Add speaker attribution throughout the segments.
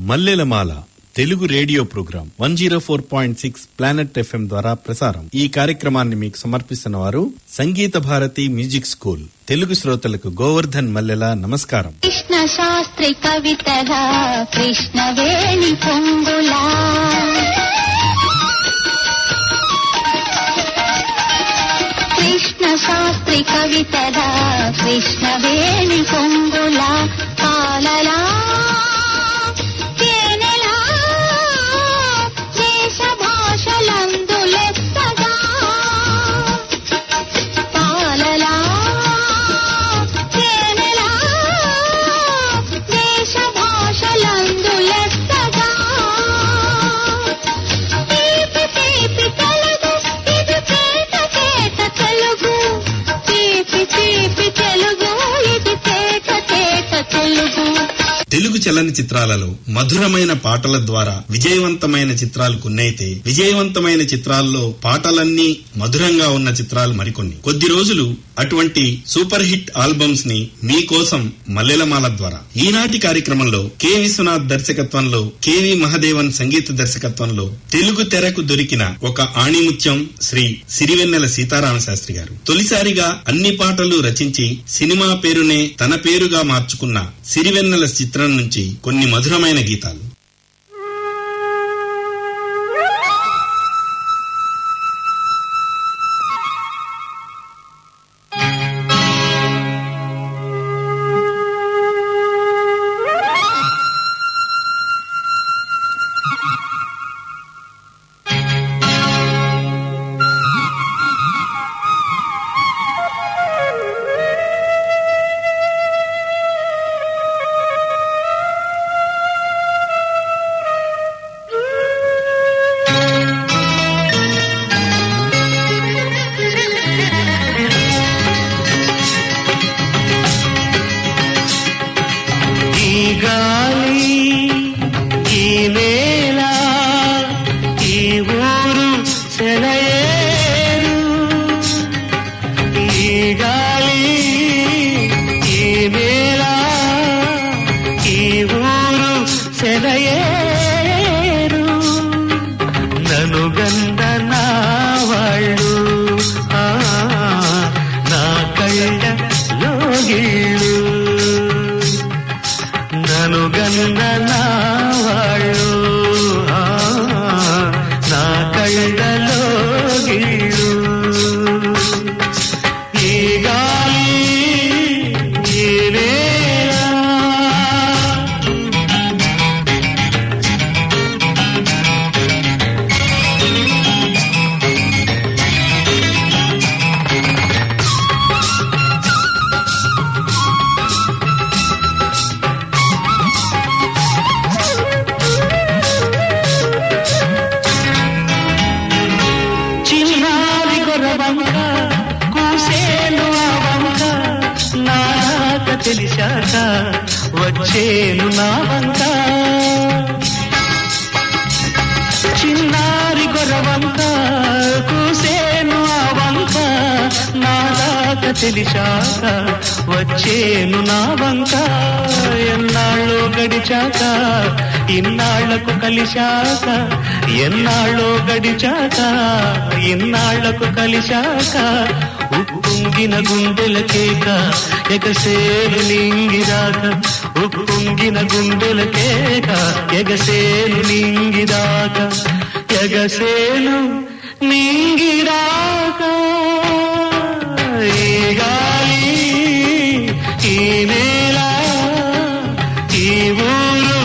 Speaker 1: మల్లెలమాల Telugu radio program one zero four point six planet FM ద్వారా ప్రసారం ఈ కార్యక్రమాన్ని మీకు సమర్పిస్తున్న వారు సంగీత భారతి మ్యూజిక్ స్కూల్ తెలుగు శ్రోతలకు గోవర్ధన్ మల్లెల నమస్కారం
Speaker 2: కృష్ణ శాస్త్రి కవితల కృష్ణవేణి పొంగులా కృష్ణ శాస్త్రి కవితల కృష్ణవేణి పొంగులా పాలలా తేనెలా దేశ భాషలందు లెక్కగా పాలలా తేనెలా దేశ భాషలందు లెక్కగా తీపి తీపి తెలుగు ఇది తేట తేట తెలుగు తీపి తీపి తెలుగు ఇది తేట తేట తెలుగు
Speaker 1: తెలుగు చలన చిత్రాలలో మధురమైన పాటల ద్వారా విజయవంతమైన చిత్రాలు కొన్నైతే విజయవంతమైన చిత్రాల్లో పాటలన్నీ మధురంగా ఉన్న చిత్రాలు మరికొన్ని కొద్ది రోజులు అటువంటి సూపర్ హిట్ ఆల్బమ్స్ ని మీకోసం మల్లెలమాల ద్వారా ఈనాటి కార్యక్రమంలో కె విశ్వనాథ్ దర్శకత్వంలో కెవి మహదేవన్ సంగీత దర్శకత్వంలో తెలుగు తెరకు దొరికిన ఒక ఆణిముత్యం శ్రీ సిరివెన్నెల సీతారామ శాస్త్రి గారు తొలిసారిగా అన్ని పాటలు రచించి సినిమా పేరునే తన పేరుగా మార్చుకున్న సిరివెన్నెల చిత్రం నుంచి కొన్ని మధురమైన గీతాలు
Speaker 3: ఈ గాలి ఈ నేల ఈ ఊరు సెలయేరు ఈ గాలి ఈ నేల ఈ ఊరు సెలయేరు నను గంద నా వాళ్ళు ఆ, నా కళ్ళ లోగిళ్ళు నను గన్న నా వాళ్ళు ఆ, నా కళ్ళలో గిళ్ళు ఈ గాలి ఈ నేల చిన్నారి గొర్రవంక కూసేను ఆ వంక నాక తెలిసాక వచ్చేను నా వంక చిన్నారి గొర్రవంక కూసేను ఆ వంక నాక తెలిసాక వచ్చేను నా వంక ఎన్నాళ్ళు గడిచాక ఇన్నాళ్లకు కలిశాక ఎన్నాళ్ళో గడిచాక ఇన్నాళ్లకు కలిశాక ఉప్పొంగిన గుండెల కేక ఎగసేను నింగిరాక ఉప్పొంగిన గుండెల కేక ఎగసేను నింగిరాక ఎగసేను నింగిరాక ఈ గాలి ఈ నేల ఈ ఊరు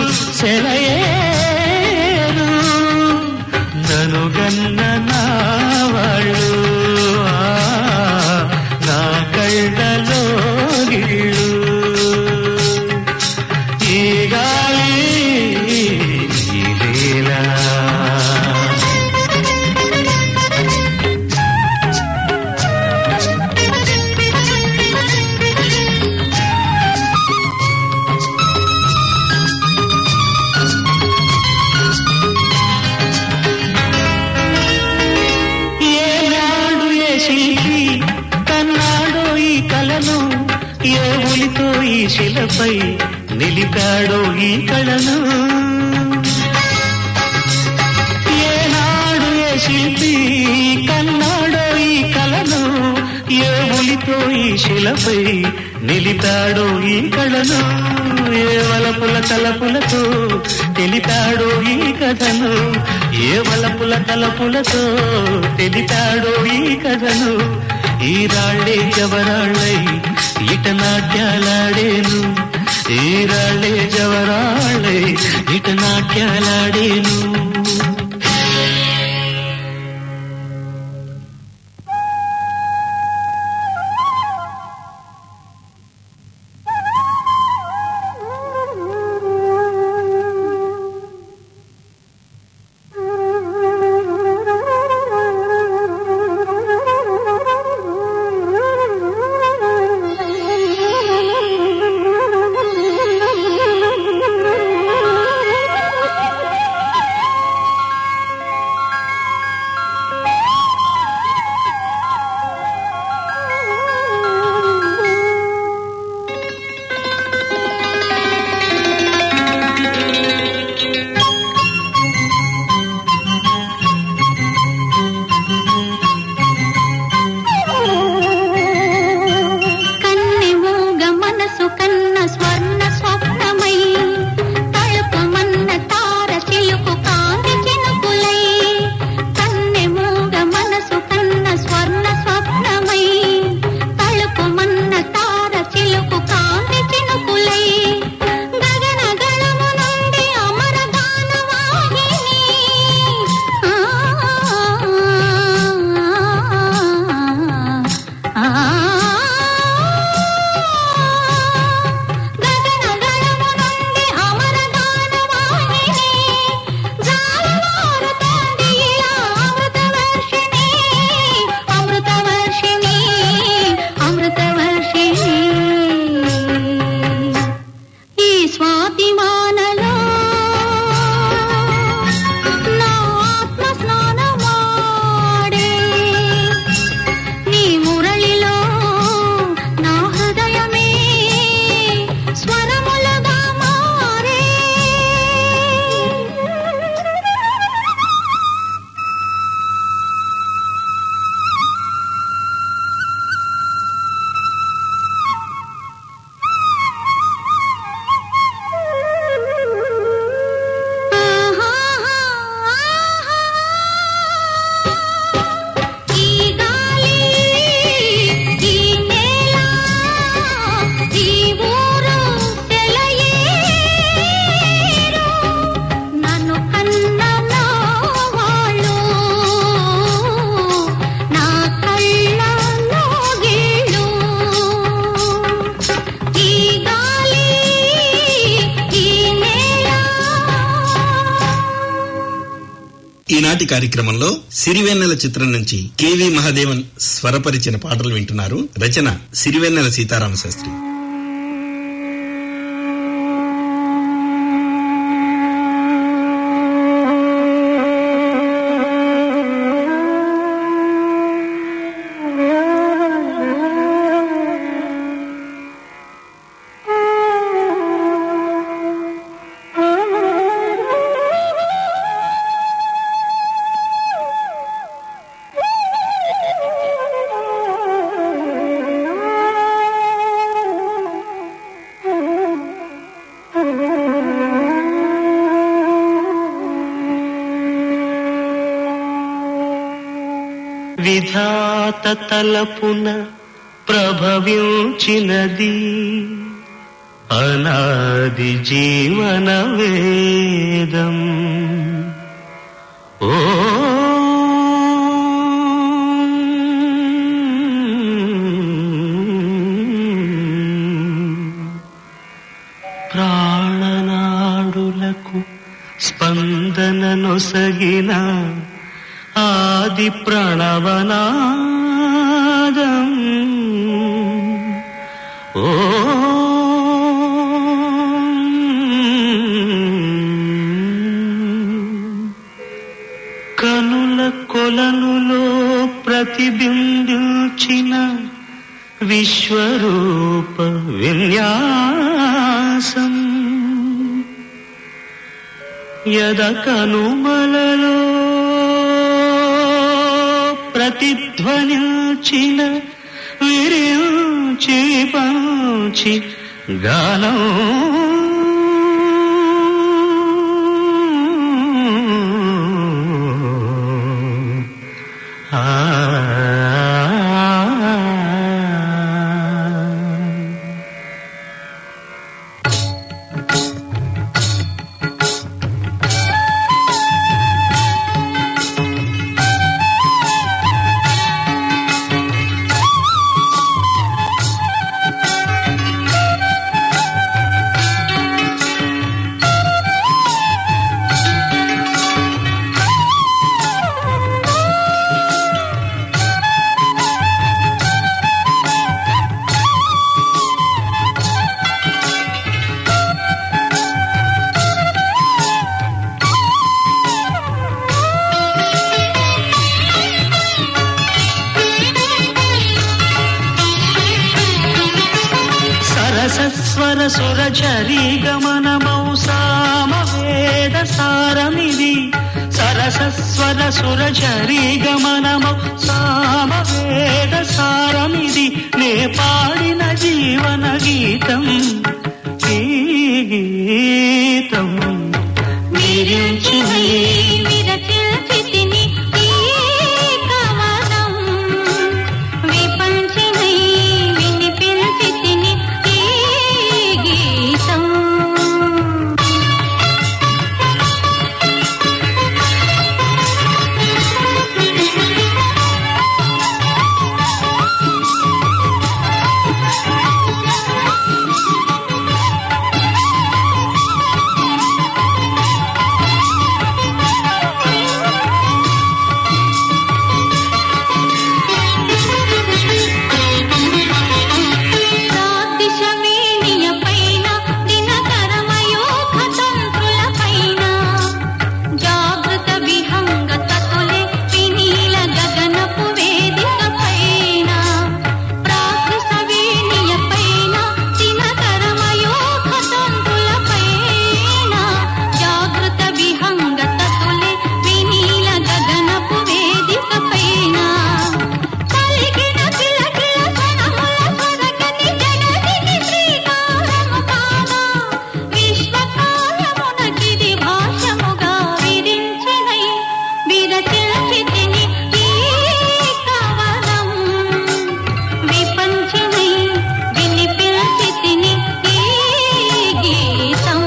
Speaker 3: సెలయేరు నను గన్న నా వాళ్ళు ఆ, నా కళ్ళలో గిళ్ళు ఈ గాలి ఈ లీల ఏనాడు ఏ శిల్పి కన్నాడో ఈ కలను ఏ ఉలితో ఈ శిలపై నిలిపాడో ఈ కళను శిల్పి కన్నాడో ఈ కలను ఏ ఉలితో ఈ శిలపై నిలిపాడో ఈ కళను ఏ వలపుల తలపులతో తెలిపాడో ఈ కథను ఏ వలపుల తలపులతో తెలిపాడో ఈ కథను ఈ రాళ్ళే జవరాళ్ళై ఇట నాట్యాలాడేను ఈ రాళ్ళే జవరాళ్ళై ఇట నాట్యాలాడేను
Speaker 2: కన్నెమూగ మనసు కన్న స్వర్ణ స్వప్నమై తలుపుమన్న తార చిలుకు కాంతి చినుకులై కన్నెమూగ మనసు కన్న స్వర్ణ స్వప్నమై తలుపుమన్న తార చిలుకు కాంతి చినుకులై గగన గళము నుండి అమర గానవాహిని ఆ గగన గళము నుండి అమర గానవాహిని జాలవారుతోంది ఇలా అమృతవర్షిణి అమృతవర్షిణి అమృతవర్షిణి ఈ స్వాతి వానలో నా ఆత్మ స్నానమాడే నీ మురళిలో నా హృదయమే స్వరములుగా మారే ఈ గాలి ఈ నేల ఈ ఊరు సెలయేరు నన్ను కన్న నా వాళ్ళు నా కళ్ళలో గీళ్ళు ఈ గాలి ఈ నేల
Speaker 1: ఈనాటి కార్యక్రమంలో సిరివెన్నెల చిత్రం నుంచి కెవి మహాదేవన్ స్వరపరిచిన పాటలు వింటున్నారు రచన సిరివెన్నెల సీతారామ శాస్త్రి
Speaker 3: విధాత తలపున ప్రభవించినది అనాది జీవన వేదం ఓ ప్రాణనాడులకు స్పందన నొసగిన ఆది ప్రణవనాదం ఓ కనుల కొలనులో ప్రతిబింబించిన విశ్వరూప విన్యాసం యద కనుమలలో ప్రతిధ్వనించిన విరించి పంచి గానం ఆ సరసస్వర సురచరీ గమనమౌ సామవేద సారమిది సరసస్వర సురచరీ గమనమౌ సామవేద సారమిది నే పాడిన జీవన గీతం ఈ గీతం
Speaker 2: విరించి విరచిల్చితిని ఈ కవనం విపంచినై వినిపించితిని ఈ గీతం రాతిశమీనియ పైన దినకరమయోగ తంత్రుల పైన జాగృత విహంగ తతులే వినీల గగనపు వేదిక పైన ప్రాకృతవీనియ పైన దినకరమయోగ తంత్రుల పైన జాగృత విహంగ తతులే వినీల గగనపు వేదిక పైన కలిగిన కిలకిల కణముల సొరగని జగతికి శ్రీకారము కాగా విశ్వకాలమునకిది భాషముగా విరించినై విరచిల్చితిని ఈ కవనం విపంచినై వినిపించితిని ఈ గీతం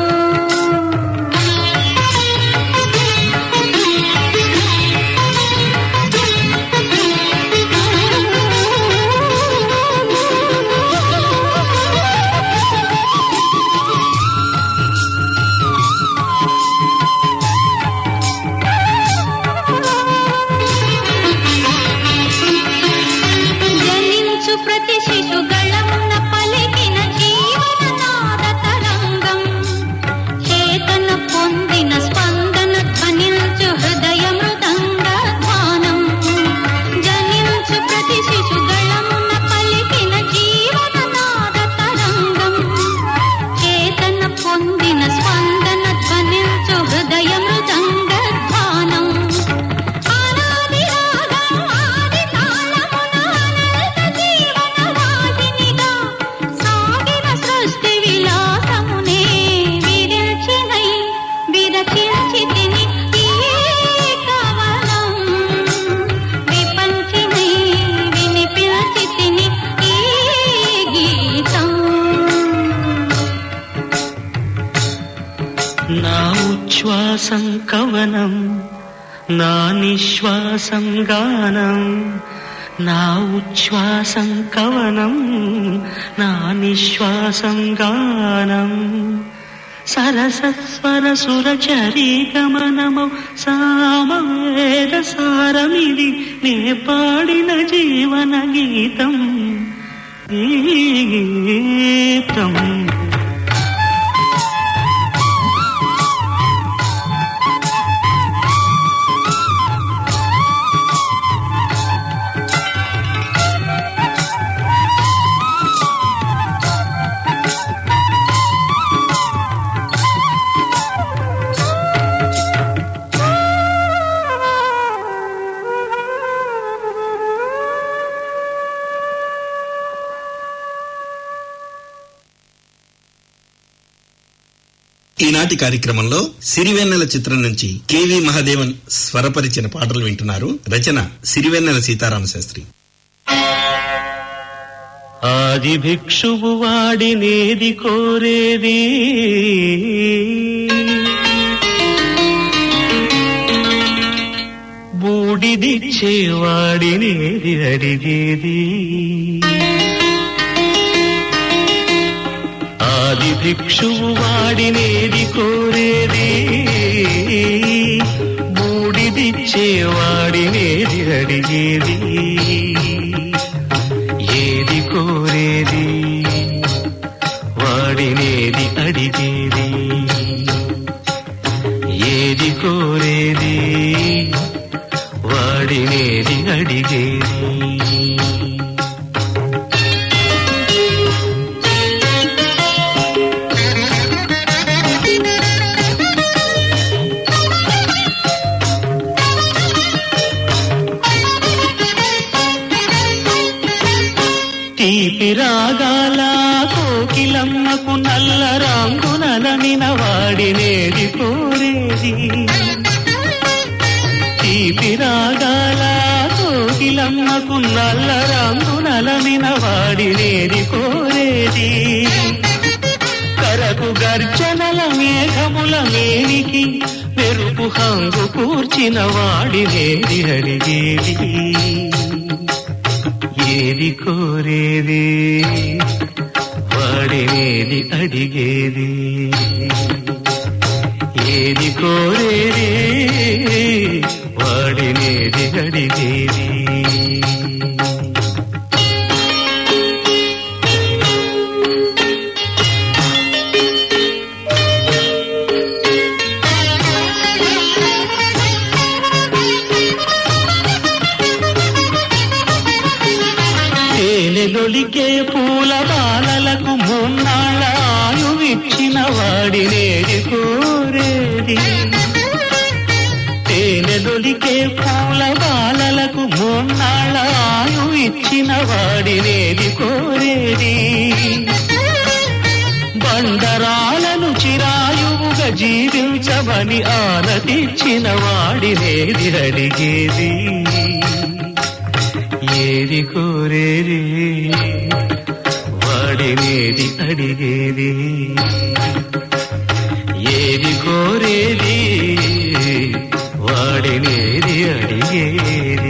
Speaker 2: జనించు ప్రతి శిశుగళమున పలికిన జీవననాద తరంగం చేతన పొందిన స్పందన ధ్వనించు హృదయ మృదంగ ధ్వానం జనించు ప్రతి శిశుగళమున పలికిన జీవననాద తరంగం చేతన పొందిన స్పందన ధ్వనించు హృదయ మృదంగ ధ్వానం ఆనాది రాగం ఆది తాళమున అనంత జీవన వాహినిగా సాగిన సృష్టి విలాసమునే విరచినై విరచించితిని ఈ కవనం విపంచినై వినిపించితిని ఈ గీతం
Speaker 3: నా ఉచ్ఛ్వాసం కవనం నా నిశ్వాసం గానం నా ఉచ్ఛ్వాసం కవనం నా నిశ్వాసం గానం సరసస్వర సురచరీ గమనమౌ సామవేద సారమిది నే పాడిన జీవన గీతం ఈ గీతం
Speaker 1: ఈనాటి కార్యక్రమంలో సిరివెన్నెల చిత్రం నుంచి కెవి మహాదేవన్ స్వరపరిచిన పాటలు వింటున్నారు రచన సిరివెన్నెల సీతారామ శాస్త్రి
Speaker 3: ఆది భిక్షువు వాడినేది కోరేది బూడిదిచ్చేవాడినేది అడిగేది ఆది భిక్షువు వాడినేది కోరేది బూడిదిచ్చేవాడినేది అడిగేది ఏది కోరేది వాడినేది అడిగేది ఏది కోరేది వాడినేది అడిగేది తీపి రాగాల కోకిలమ్మకు నల్ల రాంగునలమిన వాడినేది కోరేది తీపి రాగాల కోకిలమ్మకు నల్ల రంగునలమిన వాడినేది కోరేది కరకు గర్జనల మేఘముల మేనికి మెరుపు హంగు కూర్చిన వాడినేది అడిగేది ఏది కోరేది వాడినేది అడిగేది ఏది కోరేది వాడినేది అడిగేది తేనెలొలికే పూల బాలలకు మూన్నాళ్ళ ఆయువిచ్చిన వాడినేది కోరేది తేనెలొలికే పూల బాలలకు మూన్నాళ్ళ ఆయు ఇచ్చిన వాడినేది కోరేది బండరాలను చిరాయువుగా జీవించవని ఆనతిచ్చిన వాడినేది అడిగేది ఏది కోరేది వాడినేది అడిగేది ఏది కోరేది వాడినేది అడిగేది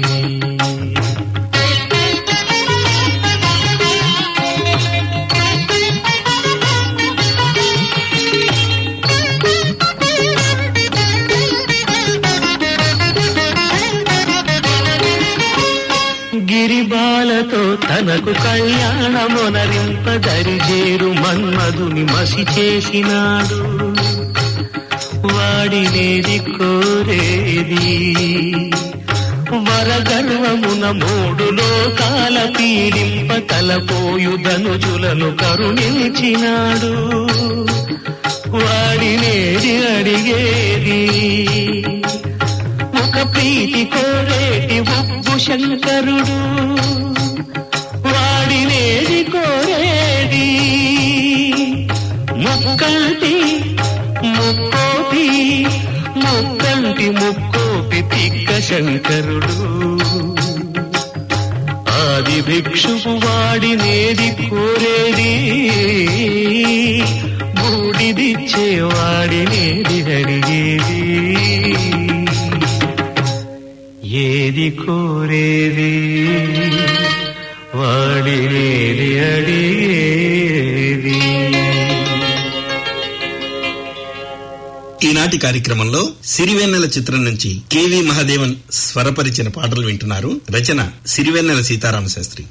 Speaker 3: గిరిబాలతో తనకు కళ్యాణమునరింప దరిజేరు మన్మధుని మసి చేసినాడు వాడినేది కోరేది వరగర్వమున మూడు లోకాల పీడింప తలపోయు ధనుజులను కరుణించినాడు వాడినేది అడిగేది ఒక ప్రీతి కోరేటి ఉబ్బు శంకరుడు వాడినేది కోరేది ముక్కంటి ముక్కోపి ముక్కంటి ముక్కోపి తిక్క శంకరుడు ఆది భిక్షువు వాడినేది కోరేది బూడిదిచ్చే వాడినేది అడిగేది ఏది కోరేది వాడినేది అడిగేది
Speaker 1: ఈనాటి కార్యక్రమంలో సిరివెన్నెల చిత్రం నుంచి కెవి మహాదేవన్ స్వరపరిచిన పాటలు వింటున్నారు రచన సిరివెన్నెల సీతారామ శాస్త్రి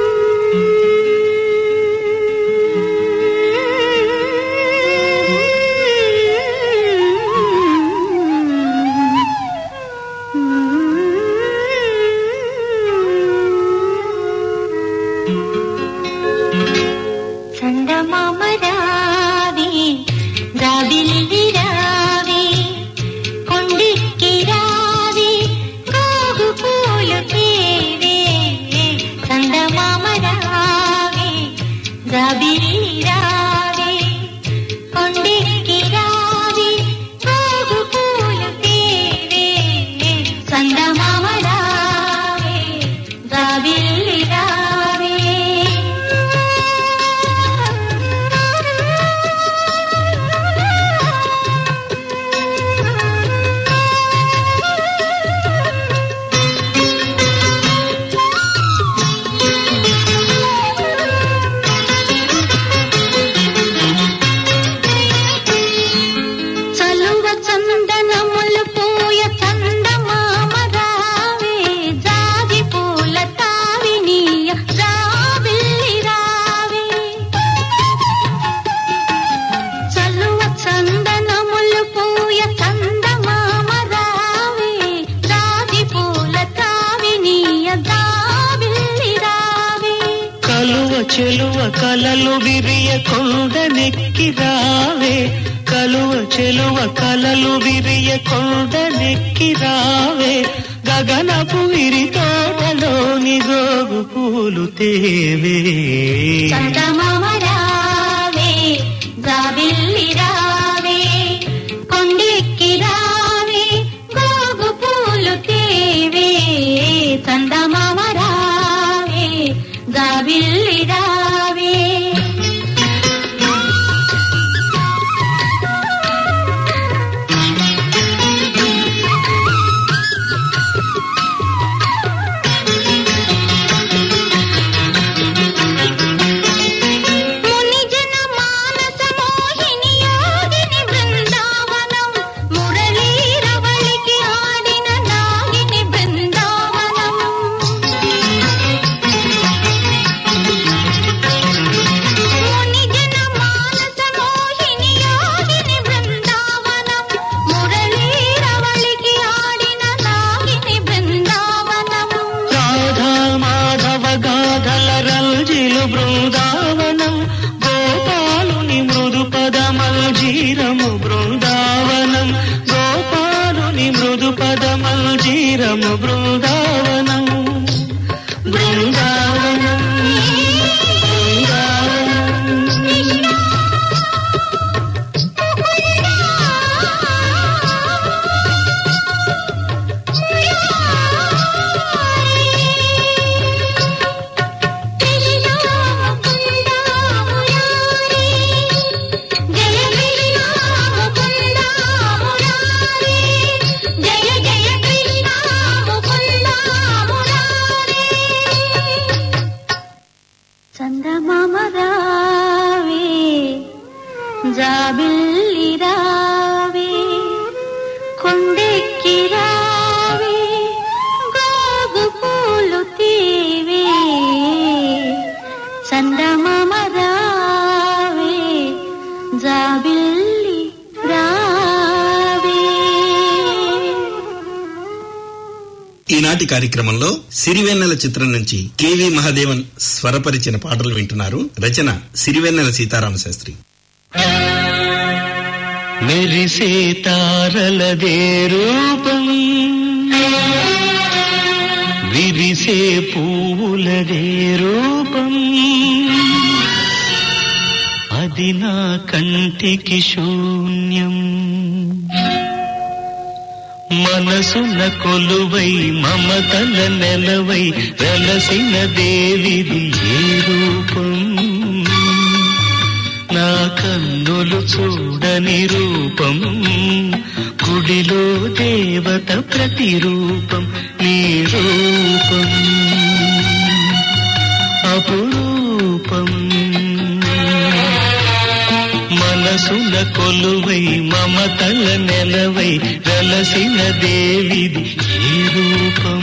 Speaker 2: చందమామ రావే జాబిల్లి రావే కొండిక్కి రావే కాగు పూలు తేవే చందమామ రావే
Speaker 3: కొండనెక్కి రావే కలువ చెలువ కలలు విరియ కొండనెక్కి రావే గగనపు విరి తోటలోని గోగు పూలు తేవే
Speaker 2: చందమామ రావే జాబిల్లి రావే కొండెక్కి రావే గోగు పూలు తేవే చందమామ రావే జాబిల్లి రావే మునిజన మానస మోహిని యోగిని బృందావనం మురళీరవళికి ఆడిన నాగిని బృందావనం మునిజన మానస మోహిని యోగిని బృందావనం మురళీరవళికి ఆడిన నాగిని బృందావనం
Speaker 3: రాధా మాధవ గాధల రంజిలు బృందావనం గోపాలుని మృదు పదమల్జీరము బృందావనం గోపాలుని మృదు పదమల్జీరము బృందావనం బృందావనం బృందావనం
Speaker 2: జయ జయ కృష్ణ ముకుంద మురారే చందమామ రావే జాబిల్లి రావే కొండెక్కి రావే గోగు పూలు తీవే చందమామ రావే జాబిల్లి రావే
Speaker 1: ఈనాటి కార్యక్రమంలో సిరివెన్నెల చిత్రం నుంచి కెవి మహాదేవన్ స్వరపరిచిన పాటలు వింటున్నారు రచన సిరివెన్నెల సీతారామ శాస్త్రి
Speaker 3: మెరిసే తారలదే రూపం విరిసే పువ్వులదే రూపం అది నా కంటికి శూన్యం మనసున కొలువై మమతల నెలవై వెలసిన దేవిది ఏ రూపం నా కన్నులు చూడని రూపం గుడిలో దేవత ప్రతిరూపం నీ రూపం అపురూపం మనసుల కొలువై మమతల నెలవై వెలసిన దేవిది ఏ రూపం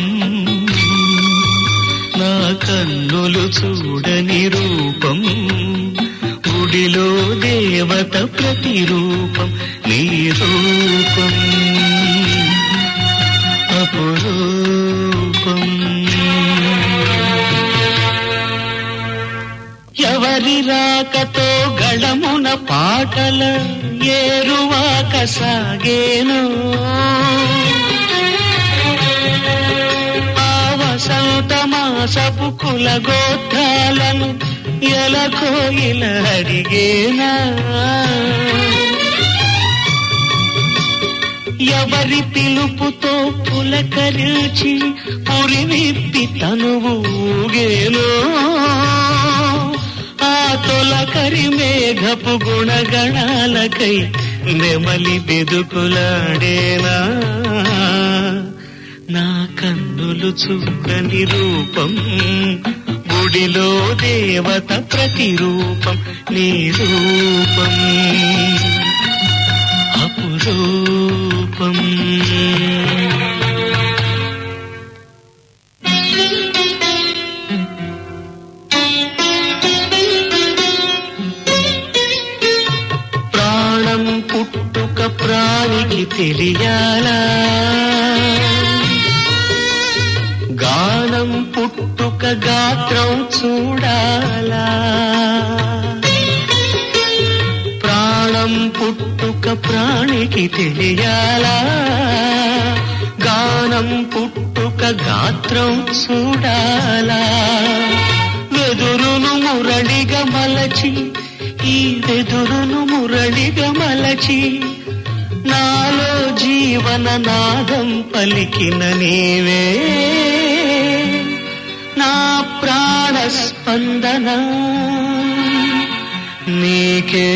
Speaker 3: నా కన్నులు చూడని రూపం గుడిలో దేవత ప్రతిరూపం నీ రూపం అపురూపం ఎవరి రాకతో గళమున పాటల ఏరువాక సాగేను ఆ వసంత మాసపు కుల గోత్రాలను ఎలకో ఇలా అడిగేనా ఎవరి పిలుపుతో పులకరించి పురి విప్పి తనువు ఊగేను ఆ తొలకరి మేఘపు గుణగణాలకై నెమలి బెదుకులాడేనా నా కన్నులు చూడని రూపం గుడిలో దేవత ప్రతిరూపం నీ రూపం అపురూపం ప్రాణం పుట్టుక ప్రాణికి తెలియాలా గానం పుట్టుక గాత్రం చూడాలా పుట్టుక ప్రాణికి తెలియాలా గానం పుట్టుక గాత్రం చూడాలా వెదురును మురళిగా మలచి ఈ వెదురును మురళిగా మలచి నాలో జీవన నాదం పలికిన నీవే నా ప్రాణ స్పందన నీకే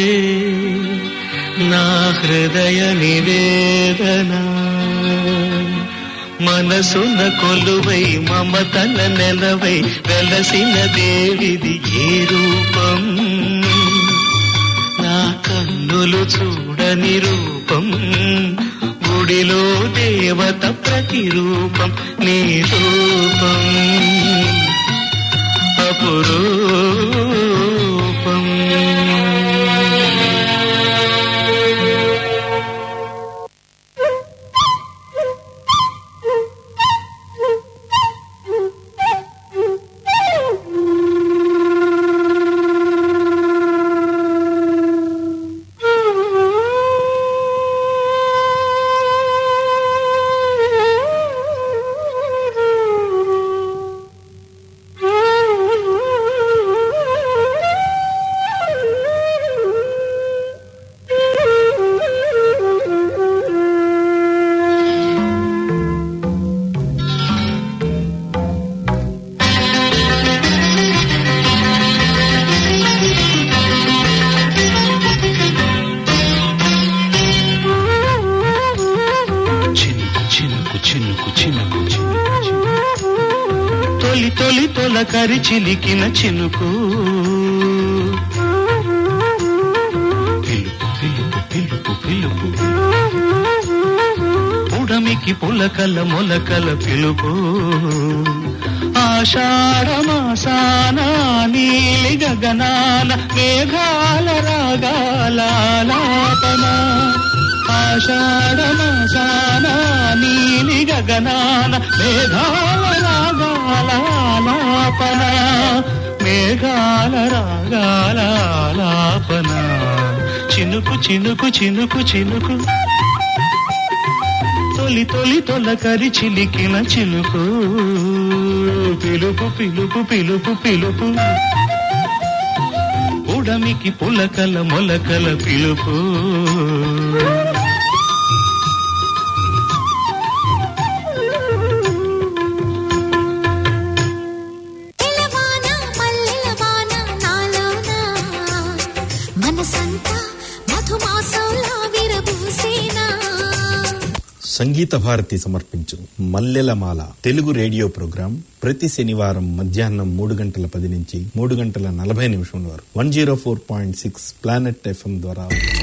Speaker 3: నా హృదయ నివేదన మనసున కొలువై మమతల నెలవై వెలసిన దేవిది ఏ రూపం నా కన్నులు చూడని రూపం గుడిలో దేవత ప్రతిరూపం నీ రూపం అపురూపం చినుకు చినుకు చినుకు చినుకు చినుకు చినుకు. తొలి తొలి తొలకరి చిలికిన చినుకు పిలుపు పిలుపు పిలుపు పిలుపు ఉడమికి పులకల మొలకల పిలుపు ఆషాఢమాసాన నీలి గగనాన మేఘాల రాగాల లాపన ఆషాఢమాసాన నీలి గగనాన మేఘాల రాగాల లాపన మేఘాల రాగాల లాపన చినుకు చినుకు చినుకు చినుకు తొలి తొలి తొలకరి చిలికిన చిలుకు పిలుపు పిలుపు పిలుపు పిలుపు ఉడమికి పులకల మొలకల పిలుపు
Speaker 2: తెలవాన మల్లెలవాన నాలోన మనసంతా మధుమాసంలా విరబూసేనా
Speaker 1: సంగీత భారతి సమర్పించు మల్లెలమాల తెలుగు రేడియో ప్రోగ్రాం ప్రతి శనివారం మధ్యాహ్నం మూడు గంటల పది నుంచి మూడు గంటల నలభై నిమిషం వరకు one zero four point six planet FM ద్వారా